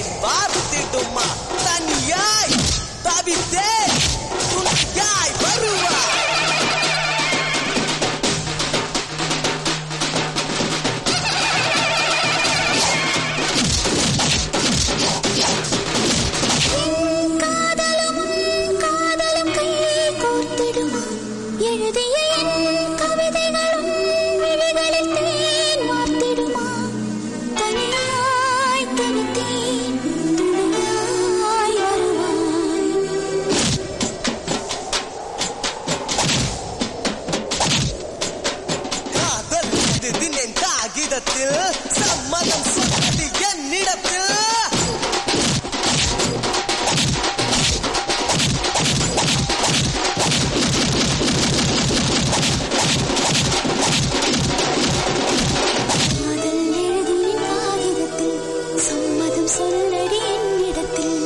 பார்த்திடுமா தனியாய் தவித்தேன் துணையாய் வருவா காதலும் காதலும் கையை கோர்த்திடுமா எழுதிய என் கவிதைகளும் விழிகளில் தேன் வார்த்திடுமா தனியாய் தனித்தேன் துணையாய் வருவாய் காதல் எழுதினேன் காகிதத்தில் சம்மதம் சொன்னது என்னிடத்தில் காதல் எழுதிய காகிதத்தில் சம்மதம் சொல்லடி என்னிடத்தில்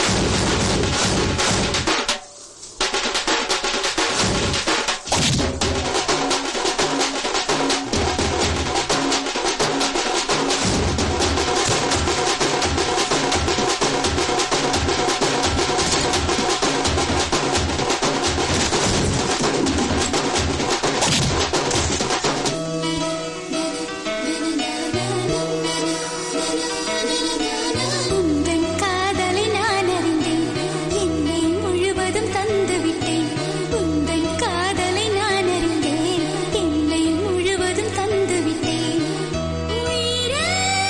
உந்தன் காதலை நான் அறிந்தேன் என்னை முழுவதும் தந்து விட்டேன் உந்தன் காதலை நான் அறிந்தேன் என்னை முழுவதும் தந்து விட்டேன் உயிரே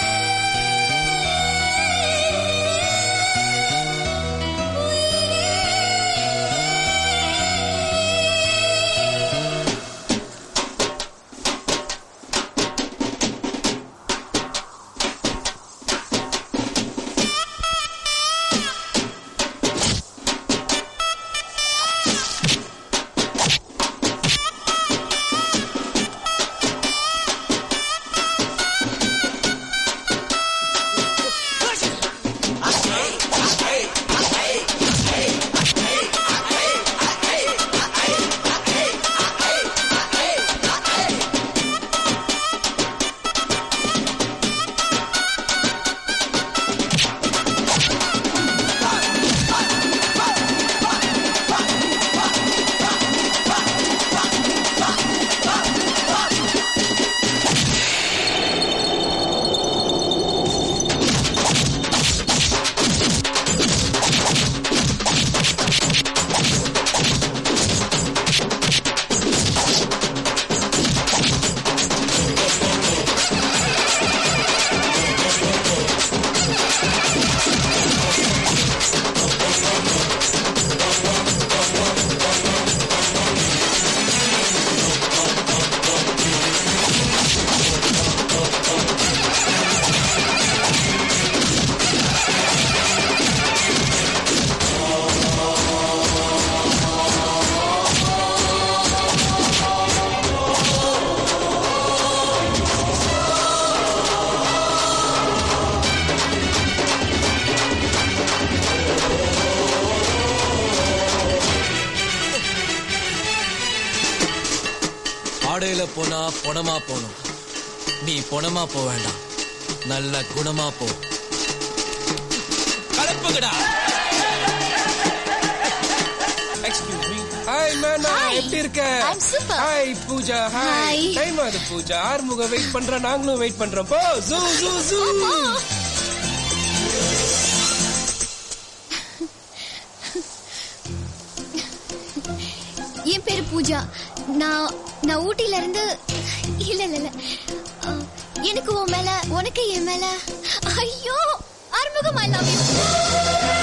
ஆடையில போனா பொணமா போகணும் நீ பொணமா போக வேண்டாம் நல்ல குணமா போ கலப்புகடா எக்ஸ்கியூஸ் மீ ஹாய் மேனா Hi. எப்படி இருக்க I'm super. Hi Pooja hi Hi. Time ஆகுது பூஜா ஆறுமுக வெயிட் பண்றோம் நாங்களும் வெயிட் பண்றோம் போ ஜூ ஜூ ஜூ என் பேரு பூஜா நான் நான் ஊட்டில இருந்து இல்ல இல்ல இல்ல அஹ், எனக்கு உன் மேல உனக்கு என் மேல ஐயோ ஆறுமுகம் ஐ லவ் யூ